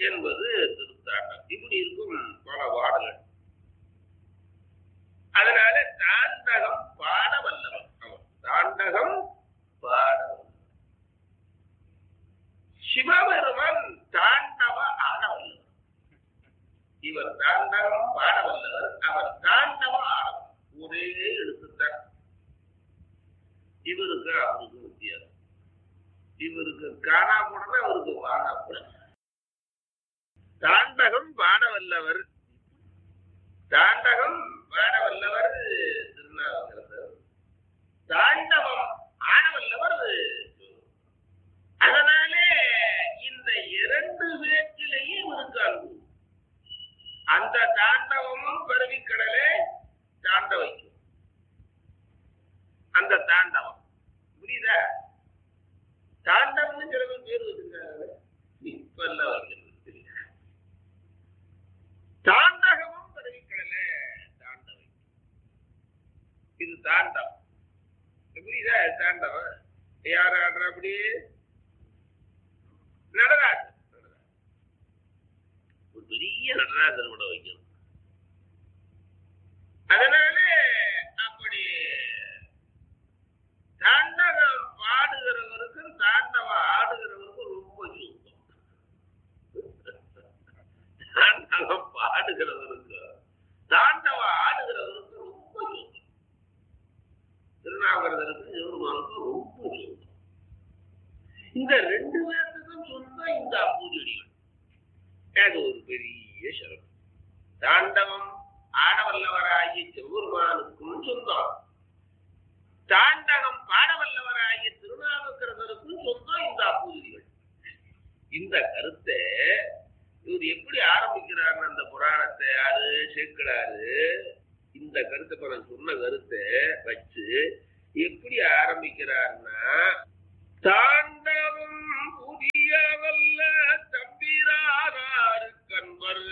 என்பது திருத்தாண்டம் இப்படி இருக்கும் பல பாடல்கள் அதனால தாண்டகம் பாட வல்லவன் அவன் தாண்டகம் பாட வல்லவன். சிவபெருமான் தாண்டவ ஆட வல்லவர் இவர் தாண்டவம் பாட வல்லவர் அவர் தாண்டவ ஆடவர் ஒரே எழுத்துத்தான் இவருக்கு அவருக்கு வித்தியாசம் இவருக்கு காணா போடனா அவருக்கு வாடா போட தாண்டகம் பாட வல்லவர் தாண்டகம் பாட வல்லவர் திருநாவுக்கரசர் தாண்டவம் ஆட வல்லவர் அதனாலே இந்த இரண்டு பேச்சிலேயே இவருக்கு அன்பு அந்த தாண்டவமும் பரவிக்கடலே தாண்ட வைக்கும் அந்த தாண்டவம் புரியுதா தாண்டவம்னு சில பேர் பேர் வச்சிருக்காங்க இப்ப எல்லாம் வைக்கிறது தெரியல. தாண்டகமும் பரவிக்கடலே தாண்ட வைக்கும் இது தாண்டவம் புரியுதா தாண்டவம் யார் ஆடுற அப்படி நடராஜன் நடராஜன். ஒரு பெரிய நடராஜன் கூட வைக்கணும் அதனால அப்படி தாண்டவம் பாடுகிறவருக்கும் தாண்டவ ஆடுகிறவருக்கும் ரொம்ப சுத்தம் தாண்டவம் பாடுகிறவருக்கு தாண்டவ ஆடுகிறவருக்கு ரொம்ப சுத்தம் திருநாவுக்கரசருக்கு சிவருமானுக்கு ரொம்ப சொந்தம் இந்த ரெண்டு பேர்த்துக்கும் சொந்தம் இந்த பூஜடிகள் அது ஒரு பெரிய சிறப்பு தாண்டவம் ஆடவல்லவராகிய சிவபெருமானுக்கும் சொந்தம் தாண்டகம் பாடவல்லவராகிய திருநாவுக்கரசருக்கும் சொந்தம் இந்த பூஜடிகள் இந்த கருத்தை இவர் எப்படி ஆரம்பிக்கிறார் அந்த புராணத்தை யாரு சேர்க்கிறாரு இந்த கருத்தை இப்ப நான் சொன்ன கருத்தை வச்சு எப்படி ஆரம்பிக்கிறார்னா தாண்டவம் புதிய வல்ல தம்பிரானாரு கண்பர்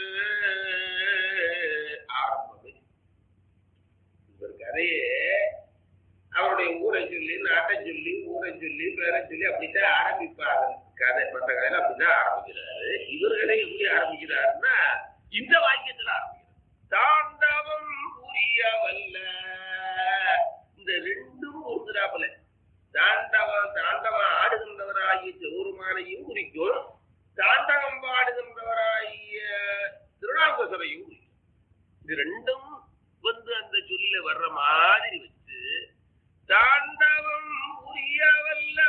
ஆரம்பமே இவர் கதையே அவருடைய ஊரை சொல்லி நாட்டை சொல்லி ஊரை சொல்லி பேரை சொல்லி அப்படித்தான் ஆரம்பிப்பாங்க கதை மற்ற கதையில அப்படிதான் ஆரம்பிக்கிறாரு இவர் கதை எப்படி ஆரம்பிக்கிறாருன்னா இந்த வாக்கியத்துல ஆரம்பிக்கிறார் தாண்டவம் புரிய வல்ல இந்த ரெண்டும் ஒருத்தராப்புல தாண்டவம் தாண்டவம் ஆடுகின்றவராகிய சிவருமானையும் குறிக்கும் தாண்டகம் பாடுகின்றவராகிய திருநாவுக்கரசரையும் குறிக்கும் இது ரெண்டும் வந்து அந்த சொல்லில வர்ற மாதிரி வச்சு தாண்டவம் புரிய வல்ல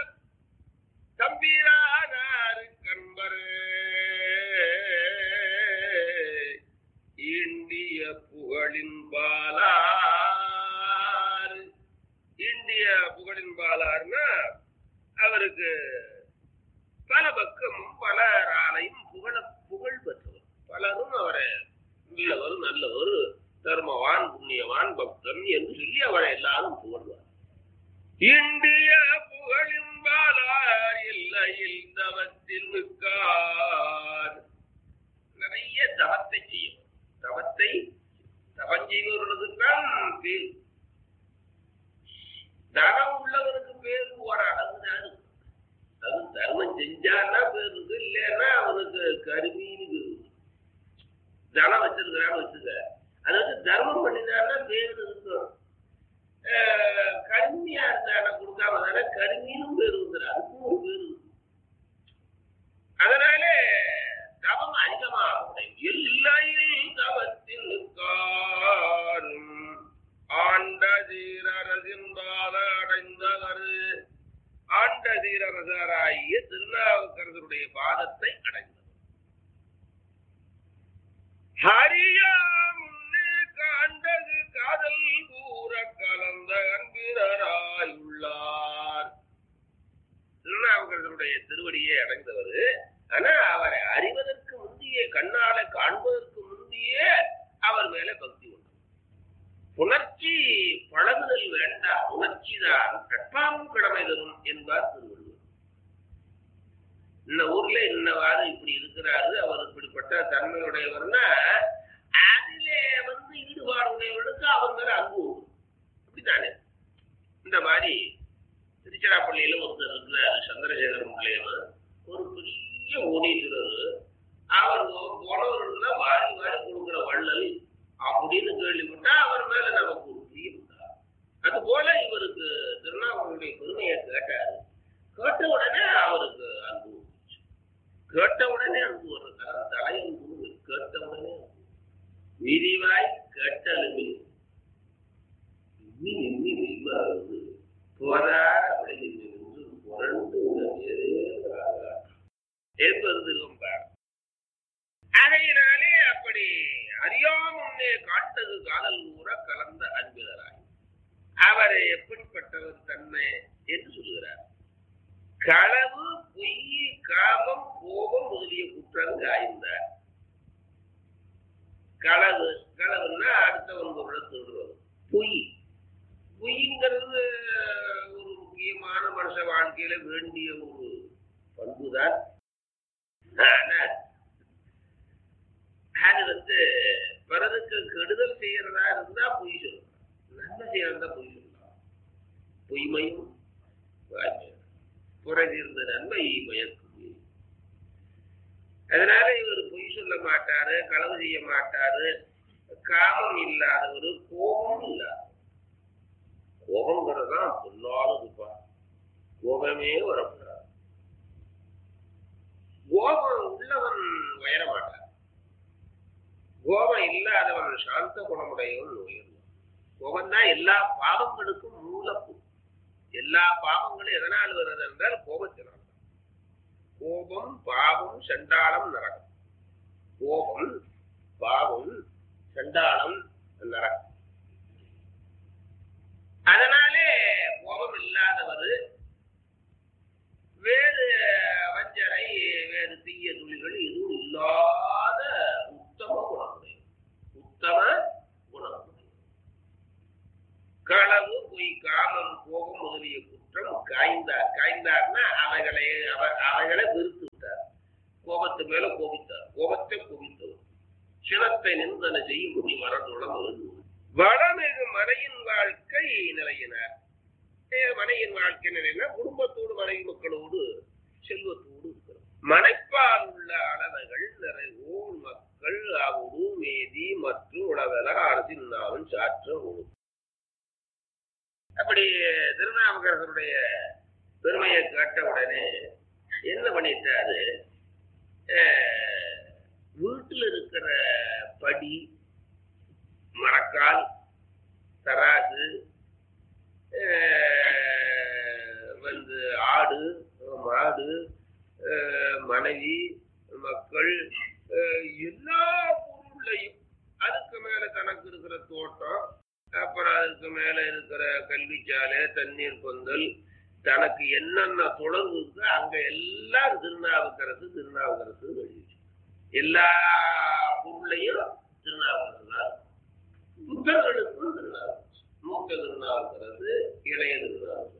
தம்பிரானாரு கண்பர் இந்திய புகழின் பாலார் இந்திய புகழின் பாலார்னா அவருக்கு பல பக்கமும் பலராலையும் புகழ புகழ் பெற்றவர் பலரும் அவரை நல்லவர் நல்லவர் தர்மவான் புண்ணியவான் பக்தன் என்று சொல்லி அவரை எல்லாரும் புகழ்வார் இந்திய புகழின் பாலார் இல்லையில் தவத்தில் மிக்கார் நிறைய தவத்தை செய்யும் தவத்தை தவம் செய்வர்களுக்குத்தான் பேர் தனம் உள்ளவனுக்கு பேர் ஒரு அளவுதான் இருக்கு. அது தர்மம் செஞ்சான்னா பேர் இருக்கு இல்லைன்னா அவனுக்கு கருமின்னு பேர் இருக்கு. தனம் வச்சிருக்கிறான்னு வச்சுக்க அது வந்து தர்மம் பண்ணினான்னா பேர் இருக்கும் அஹ் கருமியா இருந்தான கொடுக்காம தானே கருமின்னு பேர் வந்துரு அதுக்கும் ஒரு பேர் இருக்கு அதனால தவம் அதிகமாகும் எல்லையில் தவத்தில் நிற்காரும் ஆண்ட தீரரசின்பால அடைந்தவர் ஆண்ட தீரரசராகிய திருநாவுக்கரசருடைய பாதத்தை அடைந்தவர் ஹரியா முன்னே காண்டது காதல் கூற கலந்த அன்பினராயுள்ளார் திருநாவுக்கரசருடைய திருவடியை அடைந்தவர் ஆனா அவரை அறிவதற்கு முந்தைய கண்ணால காண்பதற்கு முந்தைய அவர் மேல பக்தி உண்டு புணர்ச்சி பழகுதல் வேண்டாம் உணர்ச்சி தான் கற்பாமும் கடமை தரும் என்பார் திருவள்ளுவர் இந்த ஊர்ல இன்னவாறு இப்படி இருக்கிறாரு அவர் இப்படிப்பட்ட தன்மையுடையவர்னா அதிலே வந்து ஈடுபாடு உடையவர்களுக்கு அவர் மேல அன்பு உண்டு. அப்படித்தானே இந்த மாதிரி திருச்சிராப்பள்ளியில ஒருத்தர் இருக்கிறார் சந்திரசேகரன் பிள்ளையவர் ஒரு பெரிய ஓடீஸ்வரர் அவர் விரிவாய் கேட்டலுமே எண்ணி எண்ணி விரிவாகுது போதார் அப்படி நின்று புரண்டு என்பது திருவம்பார் அதையினாலே அப்படி அறியாமுன்னே காட்டது காதல் கூற கலந்த அன்பினராய் அவர் எப்படிப்பட்டவர் தன்மை என்று சொல்லுகிறார் களவு பொய் காமம் கோபம் முதலிய குற்றங்கள் ஆய்ந்தார் களவு களவுன்னா அடுத்தவன் பொருளை திருடுவது பொய் பொய்ங்கிறது ஒரு முக்கியமான மனுஷ வாழ்க்கையில வேண்டிய ஒரு பண்புதான் ஆனா அது வந்து பிறருக்கு கெடுதல் செய்யறதா இருந்தா பொய் சொல்லலாம் நன்மை செய்யறதா பொய் சொல்லலாம் பொய்மையும் வாய்மையும் புறதீர்ந்த நன்மை மயக்கும் அதனால இவர் பொய் சொல்ல மாட்டாரு களவு செய்ய மாட்டாரு காமம் இல்லாதவர் கோபம் இல்லாத கோபங்கிறது தான் பொல்லாததுப்பா கோபமே வரக்கூடாது கோபம் உள்ளவன் உயர மாட்டான் கோபம் இல்லாதவன் சாந்த குணமுடையவன் உயர்வான் கோபம் தான் எல்லா பாவங்களுக்கும் மூலப்பு எல்லா பாவங்களும் எதனால் வருது என்றால் கோபத்தினால் கோபம் பாவம் சண்டாளம் நரகம் கோபம் பாவம் சண்டாளம் நரகம் அதனாலே கோபம் இல்லாதவர் வேறு வஞ்சனை வேறு தீய துளிகள் எதுவும் இல்லாத உத்தம குணமுடைய உத்தம குணமுடைய களவு பொய் காமம் கோபம் முதலிய குற்றம் காய்ந்தார் காய்ந்தார்னா அவைகளை அவ- அவைகளை வெறுத்து விட்டார் கோபத்து மேல கோபித்தார் கோபத்தை கோபித்தவர் சினத்தை நிந்தனை செய்யும் முடி மரத்துடன் வளமிகு மனையின் வாழ்க்கை நிலையினார் ஏ, மனையின் வாழ்க்கை நிலையினா குடும்பத்தோடு மனைவி மக்களோடு செல்வத்தோடு இருக்கிறோம் மனைப்பால் உள்ள அளவைகள் நிறைவோர் மக்கள் அவுடு மேதி மற்றும் உளவெல அரசின்னாவும் சாற்ற உணவு அப்படி திருநாவுக்கரசருடைய பெருமையை கேட்ட உடனே என்ன பண்ணிட்டாரு அஹ், வீட்டுல இருக்கிற படி மரக்கால் தராசு அஹ், வந்து ஆடு மாடு அஹ், மனைவி மக்கள் அஹ், எல்லா பொருளையும் அதுக்கு மேல தனக்கு இருக்கிற தோட்டம் அப்புறம் அதுக்கு மேல இருக்கிற கல்விச்சாலை தண்ணீர் பந்தல் தனக்கு என்னென்ன தொடர்பு இருக்கோ அங்க எல்லாம் திருநாவுக்கரசு திருநாவுக்கரசு எழுதி வச்சிருக்கு. எல்லா பொருளையும் திருநாவுக்கரசு தான் புத்தர்களுக்கும் திருநாவுக்கரசு மூத்த திருநாவுக்கரசு இளைய திருநாவுக்கரசு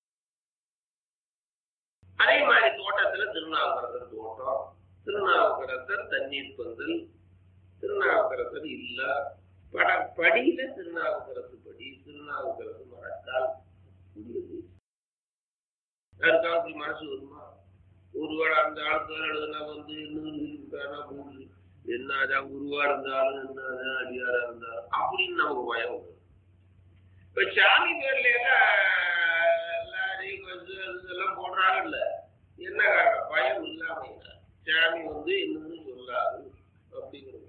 அதே மாதிரி தோட்டத்துல திருநாவுக்கரசர் தோட்டம் திருநாவுக்கரசர் தண்ணீர் பந்தல் திருநாவுக்கரசர் இல்ல பட படியில திருநாவுக்கரசு படி திருநாவுக்கரசு மரத்தால் முடியுது யாருக்காவது இப்படி மனசு வருமா ஒருவேளை அந்த ஆளுக்கு எழுதுனா வந்து இன்னும் போகுது என்னதான் குருவா இருந்தாலும் என்னதான் அடியாரா இருந்தாலும் அப்படின்னு நமக்கு பயம் வரும் இப்ப சாமி பேர்ல எல்லாம் லாரி பஸ் இதெல்லாம் போடுறாங்கல்ல என்ன காரணம் பயம் இல்லாம சாமி வந்து என்னன்னு சொல்லாது அப்படிங்கிறது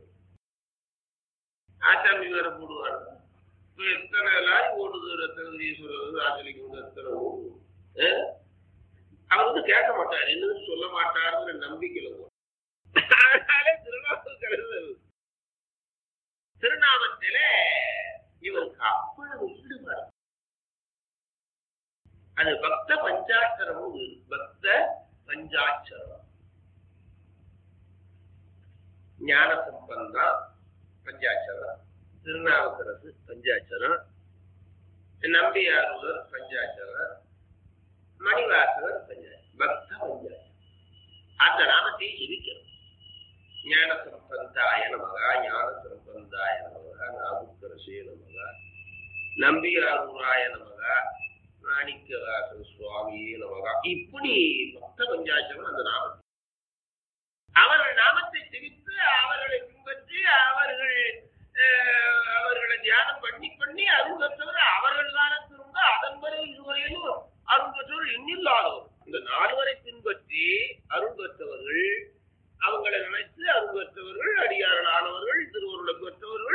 ஆசாமி வேற போடுவாங்க இப்ப எத்தனை லாரி ஓடுது ரத்தன ஈஸ்வரர் ஆச்சரிக்கு வந்து எத்தனை ஓடுது ஆ? அவர் வந்து கேட்க மாட்டார் என்னன்னு சொல்ல மாட்டாருங்கிற நம்பிக்கையில போடும் அதனாலே திருநாவுக்கரசர் திருநாமத்திலே இவருக்கு அவ்வளவு ஈடுபாடு அது பக்த பஞ்சாட்சரமும் வேறு. பக்த பஞ்சாட்சரம் ஞான சம்பந்தம் பஞ்சாட்சரம் திருநாவுக்கரசு பஞ்சாட்சரம் நம்பியாரூர் பஞ்சாட்சரம் மணிவாசகர் பஞ்சாட்சரம் பக்த பஞ்சாட்சரம் அந்த நாமத்தை ஜெபிக்கணும் ஞான சம்பந்தாய நமகா ஞான சம்பந்தாய நமகா நாவுக்கரசே நமகா நம்பியாரூராய நமகா மாணிக்கவாசன் சுவாமியே நமகா இப்படி பக்த பஞ்சாட்சரம் அந்த நாமத்தை அவர்கள் நாமத்தை தெரிவித்து அவர்களை பின்பற்றி அவர்கள் அஹ், அவர்களை தியானம் பண்ணி பண்ணி அருள் பெற்றவர் அவர்கள் காலத்திலிருந்து அதன் பிறகு இதுவரையிலும் அருள் பெற்றவர் எண்ணில்லாதவர் இந்த நால்வரை பின்பற்றி அருள் பெற்றவர்கள் அவங்களை நினைத்து அருள் பெற்றவர்கள் அடியார்கள் ஆனவர்கள் திருவருளை பெற்றவர்கள்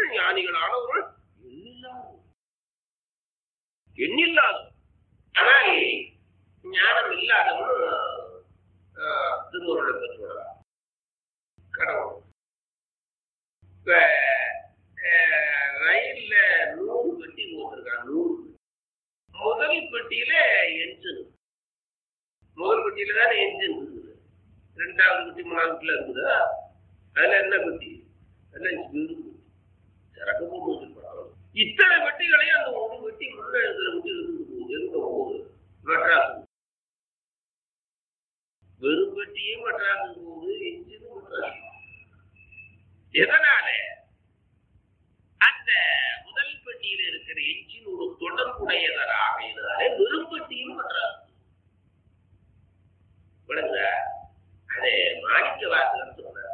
எண்ணில்லாதவன் ஆனால் ஞானம் இல்லாதவன் ஆஹ், திருவருளை பெற்றுவிடலாம் கடவுள் இப்ப ஆஹ், ரயில்ல நூறு பெட்டி போட்டிருக்கான் நூறு முதல் பெட்டியில என்ஜின் முதல் பெட்டியில தானே என்ஜின் இருக்குது ரெண்டாவது பெட்டி மூணாவது பெட்டியில இருக்குதா அதுல என்ன பெட்டி அதெல்லாம் வெறும் பெட்டி சரக்கு போட்டு வச்சிருப்பாங்க இத்தனை பெட்டிகளையும் அந்த ஒரு பெட்டி முன்ன இருக்கிற பெட்டி இருந்து போகுது எங்க போகுது மெட்ராஸ் வெறும் பெட்டியும் மெட்ராஸுக்கு போகுது என்ஜினும் மெட்ராஸ் எதனால அந்த முதல் பெட்டியில இருக்கிற என்ஜின் ஒரு தொடர்புடையதாக இதனாலே வெறும் பெட்டியும் மெட்ராஸ் விளங்குதா அதே மாணிக்க வாசகர் சொன்னார்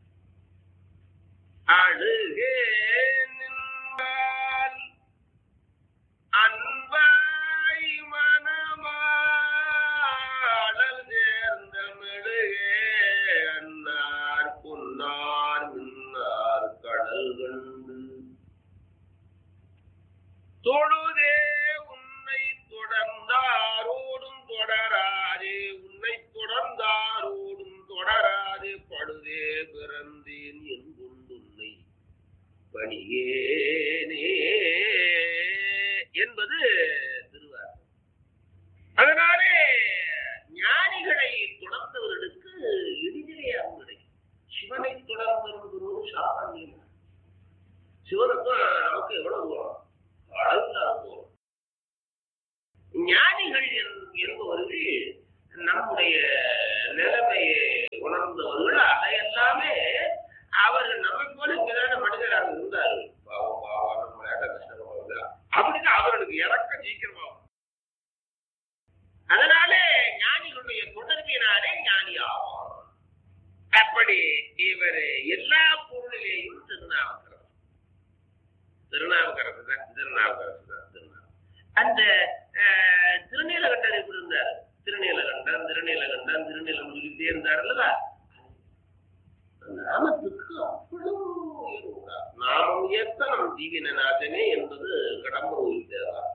அழுகே நின்றால் அன்பாய் மனமாடல் சேர்ந்த மெழுகே அன்னார் பொன்னார் மின்னார் கடல் கண்டு தொழுதே உன்னை தொடர்ந்தாரோடும் தொடராதே உன்னை தொடர்ந்தாரோடும் தொடராதே படுதே பிறந்தேன் என்கொண்டு உன்னை பணியேனே என்பது திருவாரூர் அதனாலே ஞானிகளை தொடர்ந்தவர்களுக்கு எளிதிலே அருள் கிடைக்கும் சிவனை தொடர்ந்தவர்களுக்கு சாமானியம் சிவனுக்கும் நமக்கு எவ்வளவு தூரம் அளவில்லாத தூரம் ஞானிகள் என்- என்பவர்கள் நம்முடைய நிலைமையை உணர்ந்தவர்கள் அதையெல்லாமே அவர்கள் நம்மை போல இங்கதான மனிதராக இருந்தார்கள் பாவம் பாவம் நம்ம ஏட்ட கஷ்டப்படுறது அப்படின்னு அவர்களுக்கு இறக்க சீக்கிரமாகும் அதனாலே ஞானிகளுடைய தொடர்பினாலே ஞானி ஆவார் அப்படி இவர் எல்லா பொருளிலேயும் திருநாவுக்கரசர் திருநாவுக்கரசு தான் திருநாவுக்கரசு தான் திருநாவு அந்த அஹ், திருநீலகண்டர் எப்படி இருந்தார் திருநீலகண்டன் திருநீலகண்டன் திருநீலம் சொல்லிட்டே இருந்தார் அல்லவா நாமத்துக்கு அவ்வளவு உயர்வு உண்டா? நாமம் ஏத்த நம் ஜீவனநாதனே என்பது கடம்பு உயிர்த்தேதான்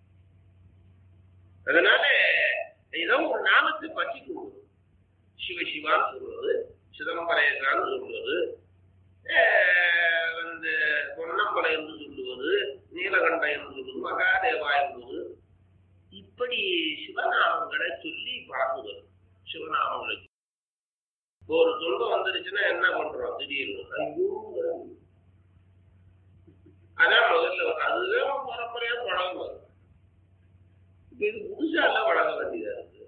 அதனால ஏதோ ஒரு நாமத்தை பற்றி கொள்வது சிவசிவான்னு சொல்றது சிதம்பரேசான்னு சொல்றது அஹ் வந்து பொன்னம்பலை என்று சொல்லுவது நீலகண்ட என்று சொல்லுவது மகாதேவா என்பது இப்படி சிவநாமங்களை சொல்லி பழகுவது சிவநாமங்களை சொல்லி. ஒரு துன்பம் வந்துருச்சுன்னா என்ன பண்றோம் திடீர்னு ஐயோங்கிறது. அதான் முதல்ல வரும். அதுதான் பரம்பரையா பழகுவது இப்ப இது புதுசா எல்லாம் பழக வேண்டியதா இருக்கு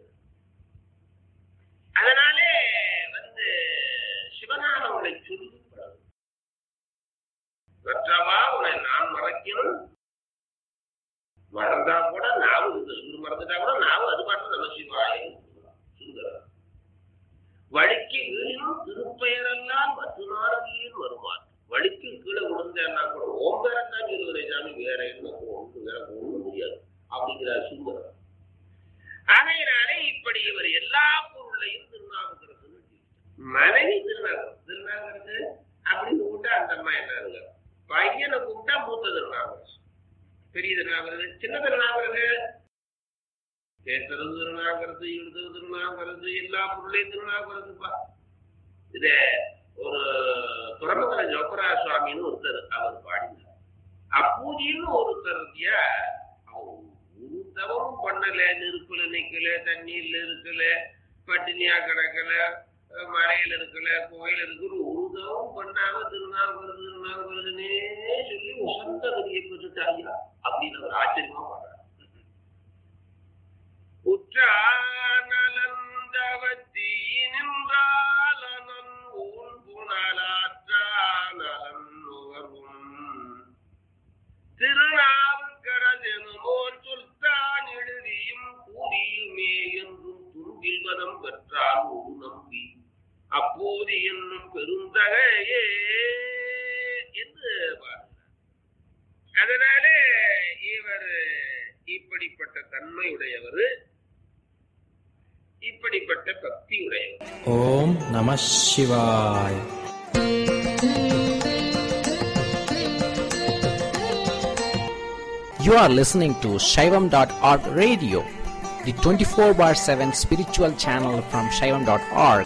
அதனாலே வந்து சிவநாமங்களை சொல்லி பழகு மற்றவா உன்னை நான் மறக்கணும் மறந்தா கூட நாவு இந்த சுரு மறந்துட்டா கூட நாவு அது பாட்டு நம்ம சிவாய் சுந்தரம் வழிக்கு வீழினும் திருப்பெயரெல்லாம் பத்து நாளில் வருமாறு வழிக்கு கீழே விழுந்தேன்னா கூட ஓம் பேரத்தான் சொல்லுவதை சாமி வேற என்ன ஒன்று வேற ஒன்றும் முடியாது அப்படிங்கிறார் சுந்தரம் ஆகையினாலே இப்படி இவர் எல்லா பொருளையும் திருநாவுக்கரசு மனைவி திருநாவுக்கரசு திருநாவுக்கரசு அப்படின்னு கூப்பிட்டா அந்த அம்மா என்ன பையனை கூப்பிட்டா மூத்த திருநாவுக்கரசு பெரிய திருநாவுக்கரசு சின்ன திருநாவுக்கரசு பேசுறது திருநாவுக்கரசு எழுதுறது திருநாவுக்கரசு எல்லா பொருளையும் திருநாவுக்கரசுப்பா இது ஒரு துறமங்கல ஜோகரா சுவாமின்னு ஒருத்தர் அவர் பாடினார் அப்பூதின்னு ஒருத்தர் இருக்கியா அவர் ஒரு தவறும் பண்ணல நெருப்புல நிக்கல தண்ணீர்ல இருக்கல பட்டினியா கிடக்கல அஹ் மலையில இருக்கல கோயில் இருக்கிற ஒரு தவறும் பண்ணாம திருநாவுக்கரசு திருநாவுக்கரசுனே சொல்லி உசந்த கதியை பெற்றுட்டாங்க அப்படின்னு அவர் ஆச்சரியமா பாடுறார் உற்றானலந்தவத்தி நின்றாலனன் ஊன் புனலாற்றானலன் நுகர்வும் திருநாவுக்கரசெனுமோன் சொல்தான் எழுதியும் கூறியுமே என்றும் துன்பில் வதம் பெற்றான் ஒரு நம்பி அப்போது என்னும் பெருந்தகையே என்று பாடுகிறார் அதனாலே இவர் இப்படிப்பட்ட தன்மையுடையவர் இப்படிப்பட்ட பக்தி உடையவர் ஓம் நம சிவாய் You are listening to Shaivam.org radio, the 24 bar 7 spiritual channel from Shaivam.org.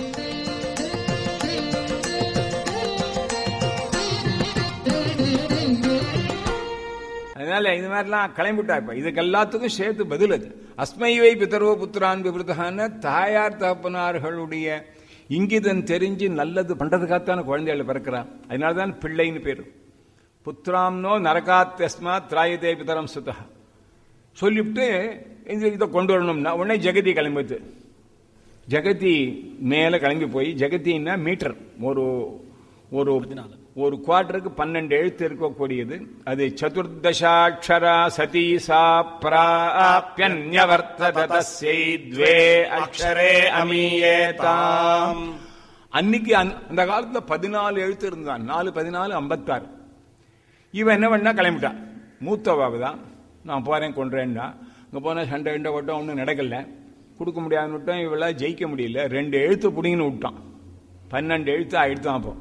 அதனால இது மாதிரிலாம் கிளம்பிட்டா இப்ப இதுக்கு எல்லாத்துக்கும் சேர்த்து பதில் அது அஸ்மைவை பிதரோ புத்திரான் விபிருதான தாயார் தகப்பனார்களுடைய இங்கிதம் தெரிஞ்சு நல்லது பண்றதுக்காகத்தான குழந்தைகள் பிறக்கிறான் அதனால தான் பிள்ளைன்னு பேரு புத்திராம்னோ நரகாத்தஸ்மா திராயதே பிதரம் சுதா சொல்லிவிட்டு இந்த இதை கொண்டு வரணும்னா உடனே ஜெகதி கிளம்பிது ஜெகதி மேல கிளம்பி போய் ஜெகதின்னா மீட்டர் ஒரு ஒரு ஒரு குவார்டருக்கு பன்னெண்டு எழுத்து இருக்கக்கூடியது அது சதுர்தசாட்சரா சதி சா பிராப்யன்யவர்த்தத தஸ்யை த்வே அக்ஷரே அமீயேதாம் அன்னைக்கு அந்த- அந்த காலத்துல பதினாலு எழுத்து இருந்தான் நாலு பதினாலு ஐம்பத்தாறு இவன் என்ன பண்ணா கிளம்பிட்டான் மூத்தவாவு தான் நான் போறேன் கொன்றேன்னா அங்க போனா சண்டை கிண்டை ஓட்டம் ஒன்றும் நடக்கல கொடுக்க முடியாதுன்னு விட்டோம் இவளாம் ஜெயிக்க முடியல ரெண்டு எழுத்து பிடிங்கன்னு விட்டான் பன்னெண்டு எழுத்து ஆயிடுத்தான் அப்போ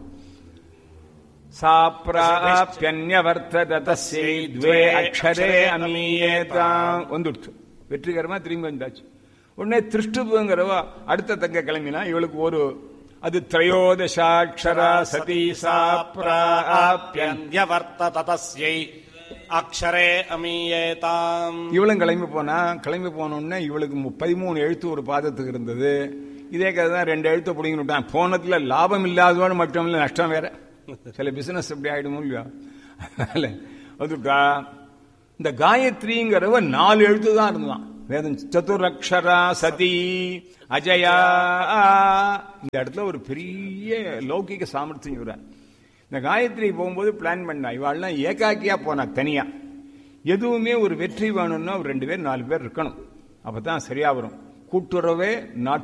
சாப்ராப்யன்யவர்த்தத தஸ்யை த்வே அக்ஷரே அமீயேதாம் வந்துடுச்சு வெற்றிகரமா திரும்பி வந்தாச்சு உடனே திருஷ்டுபுங்கிறவ அடுத்த தங்க கிளம்பினா இவளுக்கு ஒரு அது திரையோதசாட்சரா சதி சாப்ராப்யன் யவர்த்தத தஸ்யை அக்ஷரே அமீயேதாம் இவளும் கிளம்பி போனா கிளம்பி போன உடனே இவளுக்கு மு- பதிமூணு எழுத்து ஒரு பாதத்துக்கு இருந்தது இதே கதை தான் ரெண்டு எழுத்து பிடிங்கன்னு விட்டான் போனதுல லாபம் இல்லாதவன் மட்டும் இல்ல நஷ்டம் வேற சில பிசினஸ் இப்படி ஆயிடுமோ இல்லையா அதனால வந்துட்டா இந்த காயத்ரிங்கிறவ நாலு எழுத்து தான் இருந்தான் வேதம் சதுரக்ஷரா சதி அஜயா இந்த இடத்துல ஒரு பெரிய லௌகிக சாமர்த்தியம் இவரான் இந்த காயத்ரி போகும்போது பிளான் பண்ணா இவாள்லாம் ஏகாக்கியா போனா தனியா எதுவுமே ஒரு வெற்றி வேணும்னா ஒரு ரெண்டு பேர் நாலு பேர் இருக்கணும் அப்பதான் சரியா வரும் கூட்டுறவே நாட்டு